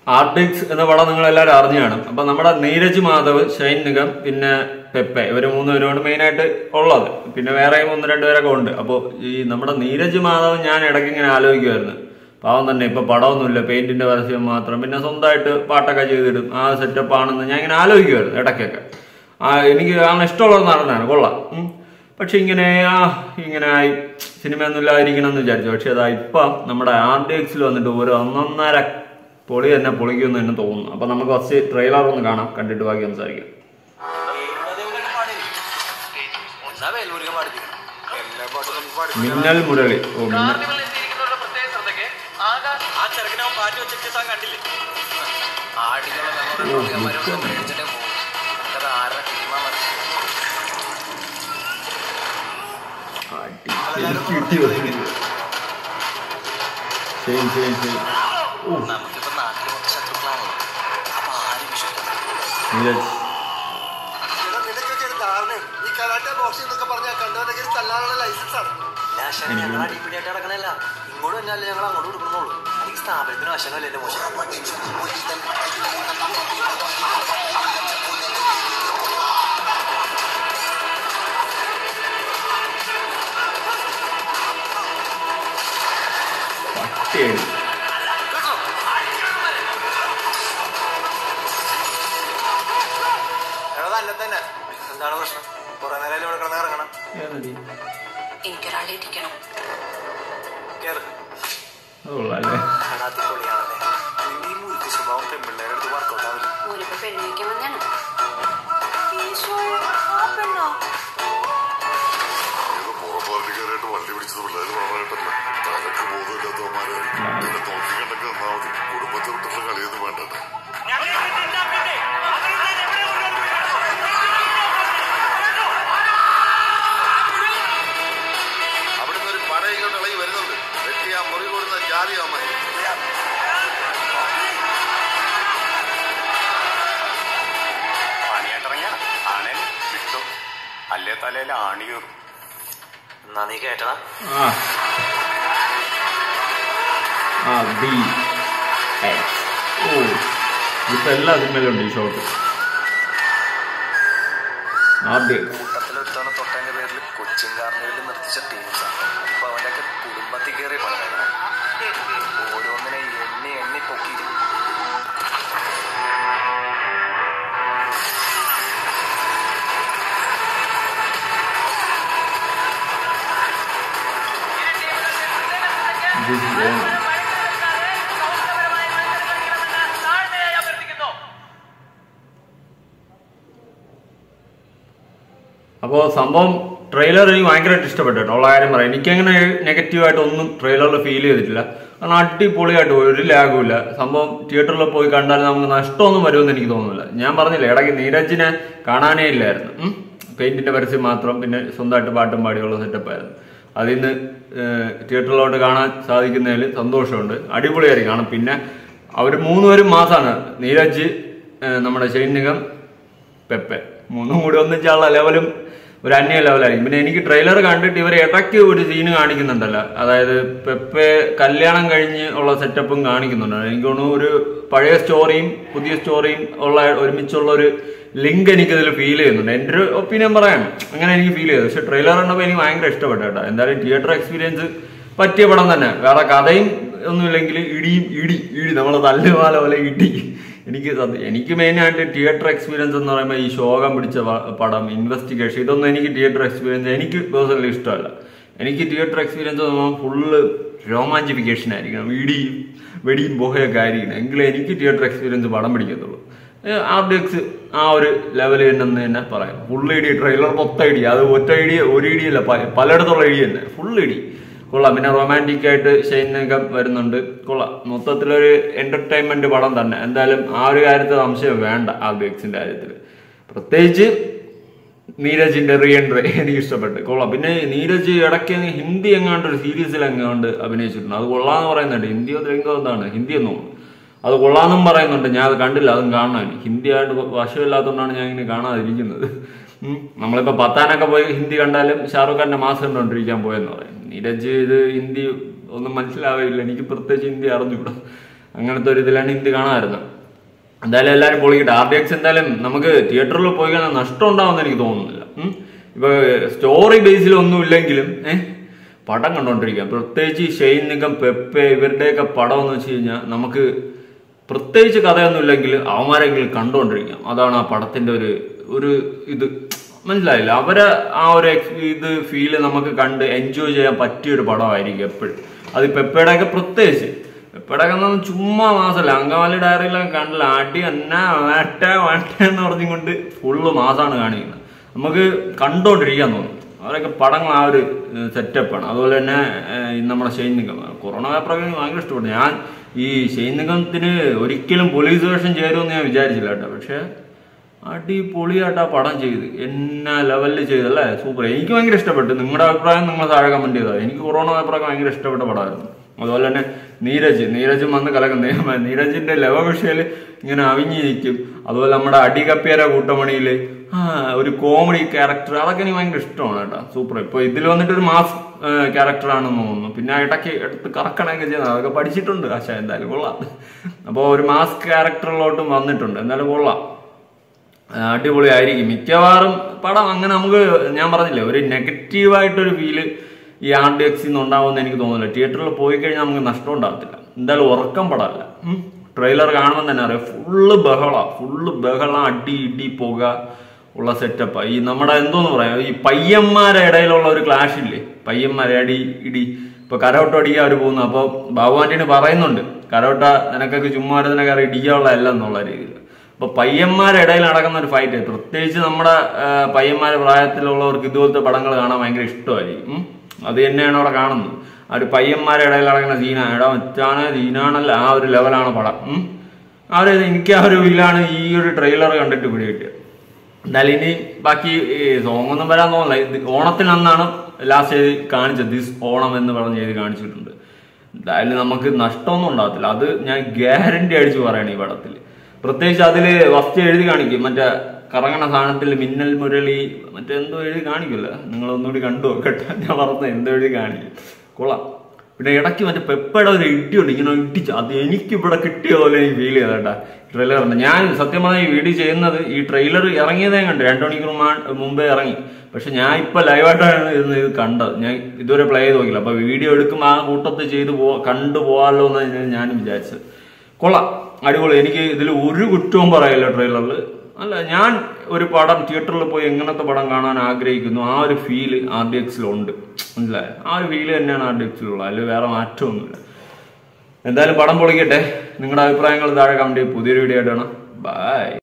ആർട്ടിക്സ് എന്ന പടം നിങ്ങൾ എല്ലാവരും അറിഞ്ഞു കാണും അപ്പൊ നമ്മുടെ നീരജ് മാധവ് ഷൈൻ നിഗം പിന്നെ പെപ്പെ ഇവര് മൂന്നുപേരുമാണ് മെയിൻ ആയിട്ട് ഉള്ളത് പിന്നെ വേറെയും ഒന്ന് രണ്ടുപേരൊക്കെ ഉണ്ട് അപ്പോൾ ഈ നമ്മുടെ നീരജ് മാധവ് ഞാൻ ഇടയ്ക്ക് ഇങ്ങനെ ആലോചിക്കുമായിരുന്നു പാവം തന്നെ ഇപ്പൊ പടമൊന്നുമില്ല പെയിന്റിന്റെ പരസ്യം മാത്രം പിന്നെ സ്വന്തമായിട്ട് പാട്ടൊക്കെ ചെയ്തിടും ആ സെറ്റപ്പ് ആണെന്ന് ഞാൻ ഇങ്ങനെ ആലോചിക്കുമായിരുന്നു ഇടയ്ക്കൊക്കെ ആ എനിക്ക് അങ്ങനെ ഇഷ്ടമുള്ള നടനാണ് കൊള്ളാം ഉം. പക്ഷെ ഇങ്ങനെ ആ ഇങ്ങനെ ആയി സിനിമയൊന്നും ഇല്ലാതിരിക്കണം എന്ന് വിചാരിച്ചു പക്ഷെ അതാ ഇപ്പം നമ്മുടെ ആർ ഡി എക്സിൽ വന്നിട്ട് ഒരു ഒന്നൊന്നര പൊളി തന്നെ പൊളിക്കുമെന്ന് തന്നെ തോന്നുന്നു അപ്പൊ നമുക്ക് ഫസ്റ്റ് ട്രെയിലർ ഒന്ന് കാണാം കണ്ടിട്ട് ബാക്കി സംസാരിക്കാം ഒന്നാ വേൽമുരുകൻ പാടിപ്പിക്കണം എല്ലാ പാട്ടും നമുക്ക് പാടി മിന്നൽ മുരളി ഓ മിന്നൽ കാർണിവൽ എത്തിയിരിക്കുന്നവരുടെ പ്രത്യേക ശ്രദ്ധയ്ക്ക് ആകാശ് ആ ചെറുക്കനെ അവൻ പാട്ട് വെച്ചിട്ട് താൻ കണ്ടില്ലേ ആടികളെ മെമ്മോറിയന്മാരോട് മേടിച്ചിട്ടേ പോകും അത് ആരുടെ ടീമാ ശരി ശരി ശരി ഓ നമുക്കിപ്പോ നാട്ടിൽ മൊത്തം ശത്രുക്കളാണല്ലോ അപ്പൊ ആരും വിശ്വസിക്കണം നീരജ് എടാ, നിനക്കൊക്കെ ഒരു ധാരണയുണ്ട്. ഈ കരാട്ടെ ബോക്സിംഗ് എന്നൊക്കെ പറഞ്ഞാൽ കണ്ടവനൊക്കെ ഒരു തല്ലാനുള്ള ലൈസൻസ് ആണ് ലാശം ഞങ്ങൾ അടിപിടിയായിട്ട് നടക്കണല്ല ഇങ്ങോട്ട് തന്നെയല്ലേ ഞങ്ങൾ അങ്ങോട്ട് കൊടുക്കണുള്ളൂ ഈ സ്ഥാപനത്തിന് വശങ്ങളല്ലേ എന്റെ മോശം പട്ടിയായി എടാ തന്നെ തന്നെ എന്താണ് പ്രശ്നം കുറെ നേരം ഇവിടെ കിടന്ന് ഇറങ്ങണം ഏതടി? എനിക്കൊരാളെ ഇരിക്കണം കേറ് അത് കൊള്ളാല്ലേ കടാത്തി പൊളിയാണല്ലേ നിന്റെ ഈ മുരുക്ക് സ്വഭാവം പെൺപിള്ളേരുടെ അടുത്ത് വർക്കൗട്ട് ആവില്ല ഊരിപ്പോ പെണ്ണുവയ്ക്കാൻ വന്നാണ് ഈശോയെ, ആ പെണ്ണോ ഏതോ പുറപ്പാർട്ടിക്കാരായിട്ട് വണ്ടി പിടിച്ചത് പിള്ളേര് പറഞ്ഞിട്ടല്ല തലക്ക് ബോധമില്ലാത്തവന്മാരെ ഇതിനെ നോക്കിക്കണ്ടൊക്കെ നിന്നാ മതി കുടുംബത്തെ വിട്ടുള്ള കളിയൊന്നും വേണ്ടത് അവിടുന്ന് ഒരു പട ഇങ്ങോട്ട് ഇളകി വരുന്നുണ്ട് വെട്ടി ആ മുറി കൂടുന്ന ജാലിയാമായി പണിയായിട്ടിറങ്ങിയ ആണേൽ വിട്ടു അല്ലേ തലയിൽ ആണി കയറും എന്നാ നീ കേട്ടടാ ആ ആ ബി എക്സ് ഓ ഇപ്പൊ എല്ലാ സിനിമയിലും ഉണ്ട് ഈ ഷോട്ട് ആദ്യം കൂട്ടത്തിലൊരുത്തവണ തൊട്ടതിന്റെ പേരിൽ കൊച്ചിൻ കാർണിവലിൽ നിർത്തിച്ച ടീംസാണ് അപ്പൊ അവന്റെയൊക്കെ കുടുംബത്തിൽ കയറി പണിതേക്കണം ഓരോന്നിനെ എണ്ണി എണ്ണി പൊക്കിയിരിക്കും This is on. താഴ്മയായി അഭ്യർത്ഥിക്കുന്നു അപ്പോൾ സംഭവം ട്രെയിലർ എനിക്ക് ഭയങ്കരമായിട്ട് ഇഷ്ടപ്പെട്ടു കേട്ടോ ഉള്ള കാര്യം പറയാം എനിക്കങ്ങനെ നെഗറ്റീവായിട്ട് ഒന്നും ട്രെയിലറിൽ ഫീൽ ചെയ്തിട്ടില്ല കാരണം അടിപൊളിയായിട്ട് പോയി, ഒരു ലാഗും ഇല്ല സംഭവം തിയേറ്ററിൽ പോയി കണ്ടാൽ നമുക്ക് നഷ്ടമൊന്നും വരുമെന്ന് എനിക്ക് തോന്നുന്നില്ല ഞാൻ പറഞ്ഞില്ല ഇടയ്ക്ക് നീരജിനെ കാണാനേ ഇല്ലായിരുന്നു പെയിന്റിന്റെ പരസ്യം മാത്രം പിന്നെ സ്വന്തമായിട്ട് പാട്ടും പാടിയുള്ള സെറ്റപ്പായിരുന്നു അതിൽ നിന്ന് തിയേറ്ററിലോട്ട് കാണാൻ സാധിക്കുന്നതിൽ സന്തോഷമുണ്ട് അടിപൊളിയായിരിക്കും കാരണം പിന്നെ അവർ മൂന്നുപേരും മാസമാണ് നീരജ് ഏഹ് നമ്മുടെ ഷെയ്ൻ നിഗം പെപ്പെ മൂന്നും കൂടി ഒന്നിച്ചുള്ള ലെവലും ഒരു അന്യ ലെവലായിരിക്കും പിന്നെ എനിക്ക് ട്രെയിലർ കണ്ടിട്ട് ഇവർ ഇടയ്ക്ക് ഒരു സീന് കാണിക്കുന്നുണ്ടല്ലോ അതായത് പെപ്പെ കല്യാണം കഴിഞ്ഞ് ഉള്ള സെറ്റപ്പും കാണിക്കുന്നുണ്ട് എനിക്ക് തോന്നുന്നു ഒരു പഴയ സ്റ്റോറിയും പുതിയ സ്റ്റോറിയും ഉള്ള ഒരുമിച്ചുള്ള ഒരു ലിങ്ക് എനിക്കതിൽ ഫീൽ ചെയ്യുന്നുണ്ട് എൻ്റെ ഒരു ഒപ്പീനിയൻ പറയാം അങ്ങനെ എനിക്ക് ഫീൽ ചെയ്തു പക്ഷെ ട്രെയിലർ കണ്ടപ്പോൾ എനിക്ക് ഭയങ്കര ഇഷ്ടപ്പെട്ടു കേട്ടോ എന്തായാലും തിയേറ്റർ എക്സ്പീരിയൻസ് പറ്റിയ പടം തന്നെ വേറെ കഥയും ഒന്നുമില്ലെങ്കിൽ ഇടിയും ഇടി ഇടി നമ്മളെ തല്ലുമാല പോലെ ഇടി എനിക്ക് സത്യം- എനിക്ക് മെയിനായിട്ട് തിയേറ്റർ എക്സ്പീരിയൻസ് എന്ന് പറയുമ്പോൾ ഈ ശോകം പിടിച്ച പ- പടം ഇൻവെസ്റ്റിഗേഷൻ ഇതൊന്നും എനിക്ക് തിയേറ്റർ എക്സ്പീരിയൻസ് എനിക്ക് പേഴ്സണലി ഇഷ്ടമല്ല എനിക്ക് തിയേറ്റർ എക്സ്പീരിയൻസ് എന്ന് പറയുമ്പോൾ ഫുള്ള് രോമാഞ്ചിഫിക്കേഷൻ ആയിരിക്കണം ഇടിയും വെടിയും ബോഹയൊക്കെ ആയിരിക്കണം എങ്കിലേ എനിക്ക് തിയേറ്റർ എക്സ്പീരിയൻസ് പടം പിടിക്കത്തുള്ളൂ ആർ ഡി എക്സ് ആ ഒരു ലെവലിൽ ഉണ്ടെന്ന് തന്നെ പറയാം ഫുൾ ഇടി ട്രെയിലർ മൊത്തം ഇടി അത് ഒറ്റ ഇടി ഒരു ഇടിയല്ല പ- പലയിടത്തുള്ള ഇടി തന്നെ ഫുൾ ഇടി കൊള്ളാം പിന്നെ റൊമാൻറ്റിക് ആയിട്ട് ഷൈനൊക്കെ വരുന്നുണ്ട് കൊള്ളാം മൊത്തത്തിലൊരു എന്റർടൈൻമെന്റ് പടം തന്നെ എന്തായാലും ആ ഒരു കാര്യത്തിൽ സംശയം വേണ്ട ആർ ഡി എക്സിന്റെ കാര്യത്തിൽ പ്രത്യേകിച്ച് നീരജിന്റെ റീ എൻട്രി എനിക്ക് ഇഷ്ടപ്പെട്ടു കൊള്ളാം പിന്നെ നീരജ് ഇടയ്ക്ക് അങ്ങ് ഹിന്ദി എങ്ങാണ്ട് ഒരു സീരീസിൽ എങ്ങാണ്ട് അഭിനയിച്ചിട്ടുണ്ട് അത് കൊള്ളാന്ന് പറയുന്നുണ്ട് ഹിന്ദിയോ തെലുങ്കോ എന്താണ് ഹിന്ദി എന്ന് തോന്നുന്നു അത് കൊള്ളാന്നും പറയുന്നുണ്ട് ഞാൻ അത് കണ്ടില്ല അതും കാണാൻ ഹിന്ദി ആയിട്ട് വശമില്ലാത്തതുകൊണ്ടാണ് ഞാൻ ഇങ്ങനെ കാണാതിരിക്കുന്നത് ഉം. നമ്മളിപ്പോ പത്താനൊക്കെ പോയി ഹിന്ദി കണ്ടാലും ഷാറുഖ് ഖാന്റെ മാസം കണ്ടോണ്ടിരിക്കാൻ പോയെന്ന് പറയും നീരജ് ഇത് ഹിന്ദി ഒന്നും മനസ്സിലാവില്ല എനിക്ക് പ്രത്യേകിച്ച് ഹിന്ദി അറിഞ്ഞൂടാ അങ്ങനത്തെ ഒരു ഇതിലാണ് ഇത് കാണാമായിരുന്നത് എന്തായാലും എല്ലാവരും പൊളിക്കട്ടെ ആർ ഡി എക്സ് എന്തായാലും നമുക്ക് തിയേറ്ററിൽ പോയി കഴിഞ്ഞാൽ നഷ്ടം ഉണ്ടാവുമെന്ന് എനിക്ക് തോന്നുന്നില്ല ഉം. ഇപ്പൊ സ്റ്റോറി ബേസിൽ ഒന്നും ഇല്ലെങ്കിലും ഏഹ് പടം കണ്ടോണ്ടിരിക്കാം പ്രത്യേകിച്ച് ഈ ഷെയ്ൻ നിഗം പെപ്പെ ഇവരുടെയൊക്കെ പടം എന്ന് വെച്ച് കഴിഞ്ഞാൽ നമുക്ക് പ്രത്യേകിച്ച് കഥയൊന്നും ഇല്ലെങ്കിൽ അവന്മാരെങ്കിലും കണ്ടുകൊണ്ടിരിക്കാം അതാണ് ആ പടത്തിന്റെ ഒരു ഒരു ഇത് മനസ്സിലായില്ല അവരെ ആ ഒരു ex- ഇത് ഫീല് നമുക്ക് കണ്ട് എൻജോയ് ചെയ്യാൻ പറ്റിയ ഒരു പടമായിരിക്കും എപ്പോഴും അത് പെപ്പയുടെയൊക്കെ പ്രത്യേകിച്ച് പെപ്പയുടെയൊക്കെ എന്ന് പറഞ്ഞാൽ ചുമ്മാ മാസമല്ല അങ്കമാലി ഡയറിയിലൊക്കെ കണ്ടില്ല അടി എന്നാ വേട്ട വേട്ട എന്ന് പറഞ്ഞുകൊണ്ട് ഫുള്ള് മാസമാണ് കാണിക്കുന്നത് നമുക്ക് കണ്ടോണ്ടിരിക്കാൻ തോന്നും അവരൊക്കെ പടങ്ങൾ ആ ഒരു സെറ്റപ്പാണ് അതുപോലെ തന്നെ ഏഹ്, ഈ നമ്മുടെ ഷെയ്ൻ നിഗം കൊറോണ പേപ്പറൊക്കെ എനിക്ക് ഭയങ്കര ഇഷ്ടപ്പെട്ടു ഞാൻ ഈ ഷെയ്ൻ നിഗത്തിന് ഒരിക്കലും പോലീസ് വേഷം ചേരുമെന്ന് ഞാൻ വിചാരിച്ചില്ല കേട്ടോ പക്ഷേ അടിപൊളിയായിട്ട് ആ പടം ചെയ്ത് എന്നാ ലെവലിൽ ചെയ്തല്ലേ സൂപ്പർ എനിക്ക് ഭയങ്കര ഇഷ്ടപ്പെട്ടു നിങ്ങളുടെ അഭിപ്രായം നിങ്ങൾ താഴെ കമന്റ് ചെയ്താൽ എനിക്ക് കൊറോണ പേപ്പറൊക്കെ ഭയങ്കര ഇഷ്ടപ്പെട്ട പടമായിരുന്നു അതുപോലെ തന്നെ നീരജ് നീരജും വന്ന് കലക്കുന്ന നീരജിന്റെ ലവ വിഷയില് ഇങ്ങനെ അവിഞ്ഞു നിൽക്കും അതുപോലെ നമ്മുടെ അടികപ്പിയര കൂട്ടമണിയില് ആ ഒരു കോമഡി ക്യാരക്ടർ അതൊക്കെ എനിക്ക് ഭയങ്കര ഇഷ്ടമാണ് കേട്ടോ സൂപ്പർ ഇപ്പൊ ഇതിൽ വന്നിട്ട് ഒരു മാസ് ക്യാരക്ടർ ആണെന്ന് തോന്നുന്നു പിന്നെ ഇടയ്ക്ക് എടുത്ത് കറക്കണൊക്കെ ചെയ്യുന്നത് അതൊക്കെ പഠിച്ചിട്ടുണ്ട് പക്ഷേ എന്തായാലും കൊള്ളാം അപ്പോൾ ഒരു മാസ് ക്യാരക്ടറിലോട്ടും വന്നിട്ടുണ്ട് എന്തായാലും കൊള്ളാം ആ, അടിപൊളിയായിരിക്കും മിക്കവാറും പടം അങ്ങനെ നമുക്ക് ഞാൻ പറഞ്ഞില്ലേ ഒരു നെഗറ്റീവായിട്ടൊരു ഫീല് ഈ ആർ ഡി എക്സിൽ നിന്ന് ഉണ്ടാവുമെന്ന് എനിക്ക് തോന്നുന്നില്ല തിയേറ്ററിൽ പോയി കഴിഞ്ഞാൽ നമുക്ക് നഷ്ടം ഉണ്ടാകത്തില്ല എന്തായാലും ഉറക്കം പടമല്ല ട്രെയിലർ കാണുമ്പോൾ തന്നെ അറിയാം ഫുള്ള് ബഹള ഫുള്ള് ബഹള അടി ഇടി പുക ഉള്ള സെറ്റപ്പാ ഈ നമ്മുടെ എന്തോന്ന് പറയാം ഈ പയ്യന്മാരുടെ ഇടയിലുള്ള ഒരു ക്ലാഷ് ഇല്ലേ പയ്യന്മാരെ അടി ഇടി ഇപ്പൊ കരോട്ട അടിക്കാൻ അവർ പോകുന്നു അപ്പൊ ബാബു ആന്റണി പറയുന്നുണ്ട് കരോട്ട നിനക്കൊക്കെ ചുമ്മാ നിനക്ക് അറിയാം ഇടിക്കാനുള്ള അല്ല എന്നുള്ള രീതിയിൽ അപ്പൊ പയ്യന്മാരുടെ ഇടയിൽ നടക്കുന്ന ഒരു ഫൈറ്റ് പ്രത്യേകിച്ച് നമ്മുടെ ആ, പയ്യന്മാരുടെ പ്രായത്തിലുള്ളവർക്ക് ഇതുപോലത്തെ പടങ്ങൾ കാണാൻ ഭയങ്കര ഇഷ്ടമായിരിക്കും ഉം. അത് തന്നെയാണ് അവിടെ കാണുന്നത് ആ ഒരു പയ്യന്മാരുടെ ഇടയിൽ നടക്കുന്ന സീന എടാ മച്ചാണ് സീനാണല്ല ആ ഒരു ലെവലാണ് പടം ഉം. ആ ഒരു എനിക്ക് ആ ഒരു ഫീലാണ് ഈ ഒരു ട്രെയിലർ കണ്ടിട്ട് പിടി കിട്ടിയത് എന്തായാലും ഇനി ബാക്കി സോങ് ഒന്നും വരാൻ തോന്നില്ല ഇത് ഓണത്തിനന്നാണ് ലാസ്റ്റ് എഴുതി കാണിച്ചത് ദിസ് ഓണം എന്ന് പറഞ്ഞ് എഴുതി കാണിച്ചിട്ടുണ്ട് എന്തായാലും നമുക്ക് നഷ്ടമൊന്നും ഉണ്ടാകത്തില്ല അത് ഞാൻ ഗ്യാരണ്ടി അടിച്ച് പറയണം ഈ പടത്തിൽ പ്രത്യേകിച്ച് അതിൽ ഫസ്റ്റ് എഴുതി കാണിക്കും മറ്റേ കറങ്ങണ സാധനത്തിൽ മിന്നൽ മുരളി മറ്റേ എന്തോ എഴുതി കാണിക്കില്ല നിങ്ങൾ ഒന്നുകൂടി കണ്ടു നോക്കട്ടെ ഞാൻ പറഞ്ഞത് എന്തോ എഴുതി കാണിക്കും കൊള്ളാം പിന്നെ ഇടയ്ക്ക് മറ്റേ പെപ്പയുടെ ഒരു ഇടിയുണ്ട് ഇങ്ങനെ ഇടിച്ച് അത് എനിക്ക് ഇവിടെ കിട്ടിയ പോലെ എനിക്ക് ഫീൽ ചെയ്തേട്ടാ ട്രെയിലറിന്റെ ഞാൻ സത്യം പറഞ്ഞാൽ ഈ വീഡിയോ ചെയ്യുന്നത് ഈ ട്രെയിലർ ഇറങ്ങിയതേ കണ്ട് രണ്ടു മണിക്കൂർ മാ- മുമ്പേ ഇറങ്ങി പക്ഷെ ഞാൻ ഇപ്പൊ ലൈവായിട്ടാണ് ഇരുന്ന് ഇത് കണ്ടത് ഞാൻ ഇതുവരെ പ്ലേ ചെയ്ത് നോക്കില്ല അപ്പൊ വീഡിയോ എടുക്കുമ്പോൾ ആ കൂട്ടത്തിൽ ചെയ്ത് പോ കണ്ടു പോകാമല്ലോ എന്ന് ഞാൻ വിചാരിച്ചത് കൊള്ളാം അടിപൊളി എനിക്ക് ഇതിൽ ഒരു കുറ്റവും പറയല്ല ട്രെയിലറിൽ അല്ല ഞാൻ ഒരു പടം തിയേറ്ററിൽ പോയി എങ്ങനത്തെ പടം കാണാൻ ആഗ്രഹിക്കുന്നു ആ ഒരു ഫീല് ആർ ഡി എക്സിലുണ്ട് മനസ്സിലായോ ആ ഒരു ഫീല് തന്നെയാണ് ആർ ഡി എക്സിലുള്ളത് അതിൽ വേറെ മാറ്റമൊന്നുമില്ല എന്തായാലും പടം പൊളിക്കട്ടെ നിങ്ങളുടെ അഭിപ്രായങ്ങൾ താഴെ കമന്റ് ചെയ്യും പുതിയൊരു വീഡിയോ ആയിട്ടാണ് ബൈ